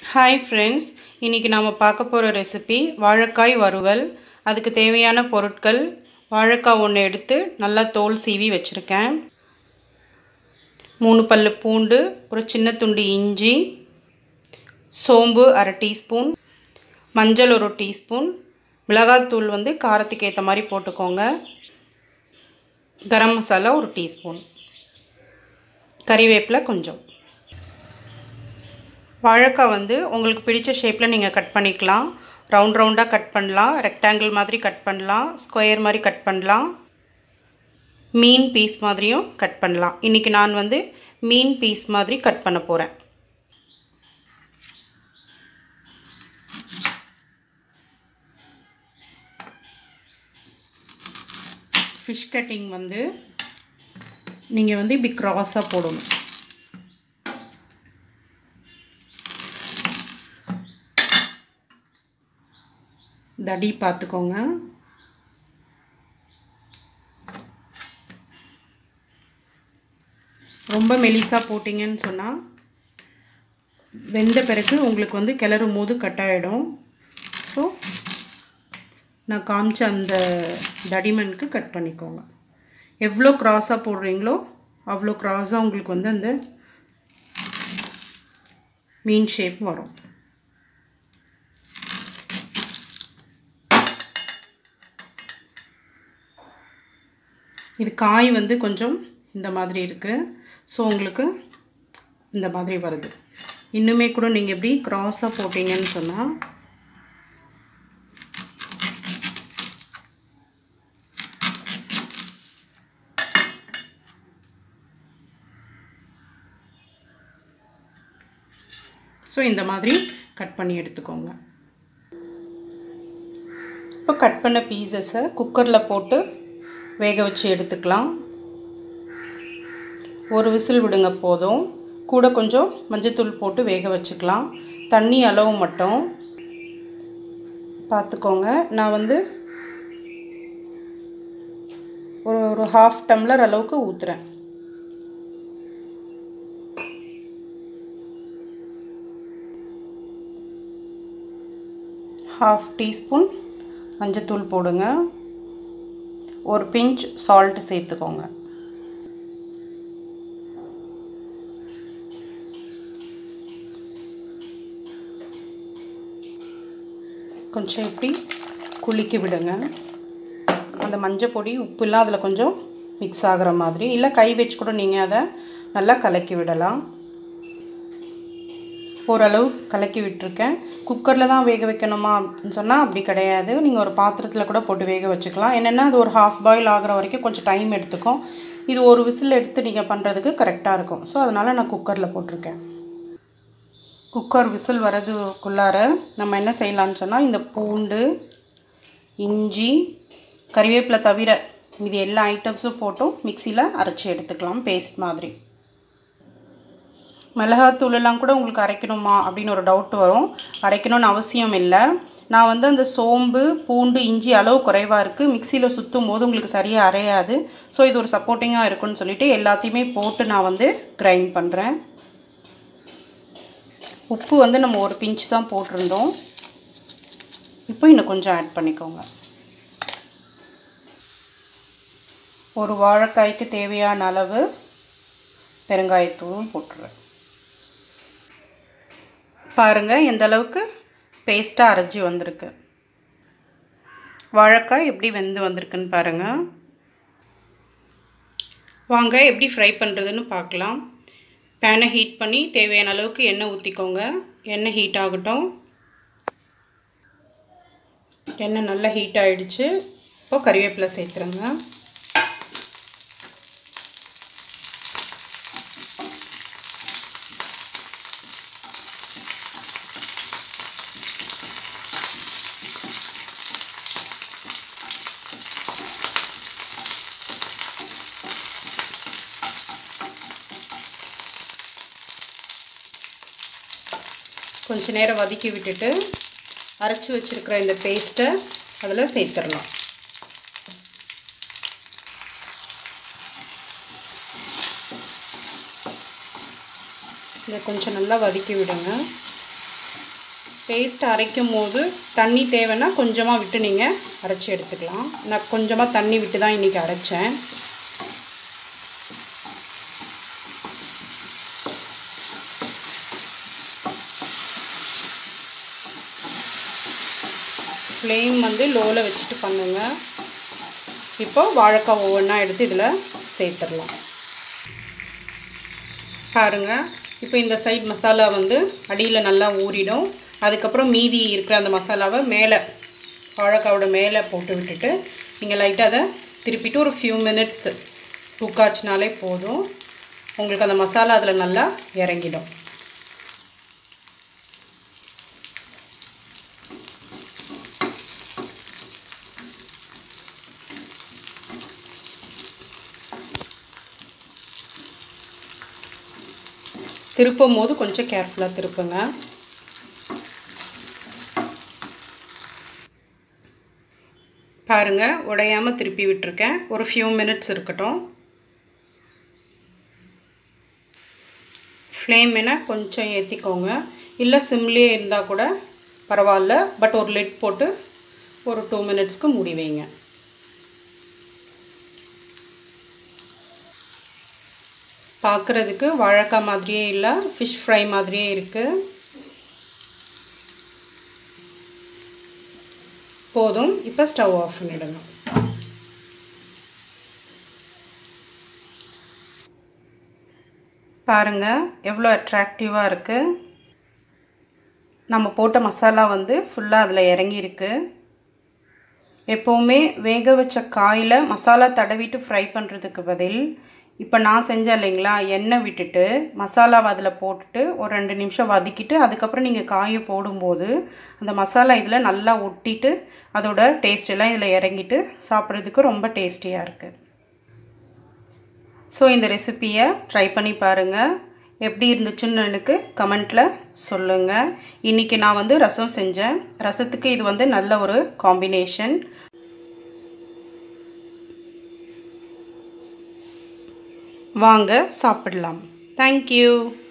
hi friends இன்றைக்கி நாம் பார்க்க போகிற ரெசிபி வாழைக்காய் வறுவல் அதுக்கு தேவையான பொருட்கள் வாழைக்காய் ஒன்று எடுத்து நல்லா தோல் சீவி வச்சுருக்கேன் மூணு பல்லு பூண்டு ஒரு சின்ன துண்டு இஞ்சி சோம்பு அரை டீஸ்பூன் மஞ்சள் ஒரு டீஸ்பூன் மிளகாத்தூள் வந்து காரத்துக்கு ஏற்ற மாதிரி போட்டுக்கோங்க கரம் மசாலா ஒரு டீஸ்பூன் கறிவேப்பிலை கொஞ்சம் வாழைக்காய் வந்து உங்களுக்கு பிடிச்ச ஷேப்பில் நீங்கள் கட் பண்ணிக்கலாம் ரவுண்ட் ரவுண்டாக கட் பண்ணலாம் ரெக்டாங்கிள் மாதிரி கட் பண்ணலாம் ஸ்கொயர் மாதிரி கட் பண்ணலாம் மீன் பீஸ் மாதிரியும் கட் பண்ணலாம் இன்றைக்கி நான் வந்து மீன் பீஸ் மாதிரி கட் பண்ண போகிறேன் ஃபிஷ் கட்டிங் வந்து நீங்கள் வந்து இப்படி க்ராஸாக போடணும் தடி பார்த்துக்கோங்க ரொம்ப மெலிசாக போட்டிங்கன்னு சொன்னால் வெந்த பிறகு உங்களுக்கு வந்து கிளறும் போது கட்டாயிடும் ஸோ நான் காமிச்ச அந்த தடிமனுக்கு கட் பண்ணிக்கோங்க எவ்வளோ க்ராஸாக போடுறீங்களோ அவ்வளோ க்ராஸாக உங்களுக்கு வந்து அந்த மீன் ஷேப் வரும் இது காய் வந்து கொஞ்சம் இந்த மாதிரி இருக்குது ஸோ உங்களுக்கு இந்த மாதிரி வருது இன்னுமே கூட நீங்கள் எப்படி க்ராஸாக போட்டிங்கன்னு சொன்னால் ஸோ இந்த மாதிரி கட் பண்ணி எடுத்துக்கோங்க இப்போ கட் பண்ண பீசஸை குக்கரில் போட்டு வேக வச்சு எடுத்துக்கலாம் ஒரு விசில் விடுங்க போதும் கூட கொஞ்சம் மஞ்சத்தூள் போட்டு வேக வச்சுக்கலாம் தண்ணி அளவு மட்டும் பார்த்துக்கோங்க நான் வந்து ஒரு ஒரு ஹாஃப் டம்ளர் அளவுக்கு ஊற்றுறேன் ஹாஃப் டீஸ்பூன் மஞ்சத்தூள் போடுங்க ஒரு பிஞ்ச் சால்ட் சேர்த்துக்கோங்க கொஞ்சம் இப்படி குலுக்கி விடுங்க அந்த மஞ்சள் பொடி உப்புலாம் அதில் கொஞ்சம் மிக்ஸ் ஆகிற மாதிரி இல்லை கை வச்சு கூட நீங்கள் அதை நல்லா கலக்கி விடலாம் ஓரளவு கலக்கி விட்டுருக்கேன் குக்கரில் தான் வேக வைக்கணுமா அப்படின்னு சொன்னால் அப்படி கிடையாது நீங்கள் ஒரு பாத்திரத்தில் கூட போட்டு வேக வச்சுக்கலாம் என்னென்னா அது ஒரு ஹாஃப் பாயில் ஆகிற வரைக்கும் கொஞ்சம் டைம் எடுத்துக்கும் இது ஒரு விசில் எடுத்து நீங்கள் பண்ணுறதுக்கு கரெக்டாக இருக்கும் ஸோ அதனால் நான் குக்கரில் போட்டிருக்கேன் குக்கர் விசில் வரதுக்குள்ளார நம்ம என்ன செய்யலான்னு சொன்னால் இந்த பூண்டு இஞ்சி கறிவேப்பிலை தவிர இது எல்லா ஐட்டம்ஸும் போட்டும் மிக்சியில் அரைச்சி எடுத்துக்கலாம் பேஸ்ட் மாதிரி மிளகாத்தூளெல்லாம் கூட உங்களுக்கு அரைக்கணுமா அப்படின்னு ஒரு டவுட் வரும் அரைக்கணும்னு அவசியம் இல்லை நான் வந்து அந்த சோம்பு பூண்டு இஞ்சி அளவு குறைவாக இருக்குது மிக்சியில் சுற்றும் போது உங்களுக்கு சரியாக அரையாது ஸோ இது ஒரு சப்போர்ட்டிங்காக இருக்குன்னு சொல்லிவிட்டு எல்லாத்தையுமே போட்டு நான் வந்து கிரைண்ட் பண்ணுறேன் உப்பு வந்து நம்ம ஒரு பிஞ்ச் தான் போட்டிருந்தோம் இப்போ இன்னும் கொஞ்சம் ஆட் பண்ணிக்கோங்க ஒரு வாழைக்காய்க்கு தேவையான அளவு பெருங்காயத்தூளும் போட்டுருவேன் பாருங்கள் எந்த அளவுக்கு பேஸ்ட்டாக அரைச்சி வந்திருக்கு வாழைக்காய் எப்படி வெந்து வந்திருக்குன்னு பாருங்கள் வாங்க எப்படி ஃப்ரை பண்ணுறதுன்னு பார்க்கலாம் பேனை ஹீட் பண்ணி தேவையான அளவுக்கு எண்ணெய் ஊற்றிக்கோங்க எண்ணெய் ஹீட் ஆகட்டும் எண்ணெய் நல்லா ஹீட் ஆகிடுச்சு இப்போது கறிவேப்பிலை சேர்த்துருங்க கொஞ்ச நேரம் வதக்கி விட்டுட்டு அரைச்சி வச்சுருக்கிற இந்த பேஸ்ட்டை அதில் சேர்த்துடலாம் இதை கொஞ்சம் நல்லா வதக்கி விடுங்க பேஸ்ட் அரைக்கும் போது தண்ணி தேவைன்னா கொஞ்சமாக விட்டு நீங்கள் அரைச்சி எடுத்துக்கலாம் நான் கொஞ்சமாக தண்ணி விட்டு தான் இன்றைக்கி அரைச்சேன் ஃப்ளேம் வந்து லோவில் வச்சுட்டு பண்ணுங்க இப்போ வாழைக்காய் ஒவ்வொன்றா எடுத்து இதில் சேர்த்துடலாம் பாருங்கள் இப்போ இந்த சைட் மசாலா வந்து அடியில் நல்லா ஊறிடும் அதுக்கப்புறம் மீதி இருக்கிற அந்த மசாலாவை மேலே வாழைக்காவோட மேலே போட்டு விட்டுட்டு நீங்கள் லைட்டாக அதை திருப்பிட்டு ஒரு ஃபியூ மினிட்ஸ் தூக்காச்சினாலே போதும் உங்களுக்கு அந்த மசாலா அதில் நல்லா இறங்கிடும் திருப்பும் போது கொஞ்சம் கேர்ஃபுல்லாக திருப்புங்க பாருங்கள் உடையாமல் திருப்பி விட்டுருக்கேன் ஒரு ஃபியூ மினிட்ஸ் இருக்கட்டும் ஃப்ளேம் வேணால் கொஞ்சம் ஏற்றிக்கோங்க இல்லை சிம்லேயே இருந்தால் கூட பரவாயில்ல பட் ஒரு லிட் போட்டு ஒரு டூ மினிட்ஸ்க்கு மூடி வைங்க பார்க்குறதுக்கு வாழைக்காய் மாதிரியே இல்லை ஃபிஷ் ஃப்ரை மாதிரியே இருக்குது போதும் இப்போ ஸ்டவ் ஆஃப் பண்ணிடுங்க பாருங்கள் எவ்வளோ அட்ராக்டிவாக இருக்குது நம்ம போட்ட மசாலா வந்து ஃபுல்லாக அதில் இறங்கியிருக்கு எப்போவுமே வேக வச்ச காயில் மசாலா தடவிட்டு ஃப்ரை பண்ணுறதுக்கு பதில் இப்போ நான் செஞ்சேன் இல்லைங்களா எண்ணெய் விட்டுட்டு மசாலாவை அதில் போட்டுட்டு ஒரு ரெண்டு நிமிஷம் வதக்கிட்டு அதுக்கப்புறம் நீங்கள் காயை போடும்போது அந்த மசாலா இதில் நல்லா ஒட்டிட்டு அதோட டேஸ்ட் எல்லாம் இதில் இறங்கிட்டு சாப்பிட்றதுக்கு ரொம்ப டேஸ்டியாக இருக்குது ஸோ இந்த ரெசிப்பியை ட்ரை பண்ணி பாருங்கள் எப்படி இருந்துச்சுன்னு எனக்கு கமெண்ட்டில் சொல்லுங்கள் இன்றைக்கி நான் வந்து ரசம் செஞ்சேன் ரசத்துக்கு இது வந்து நல்ல ஒரு காம்பினேஷன் வாங்க சாப்பிடலாம் தேங்க்யூ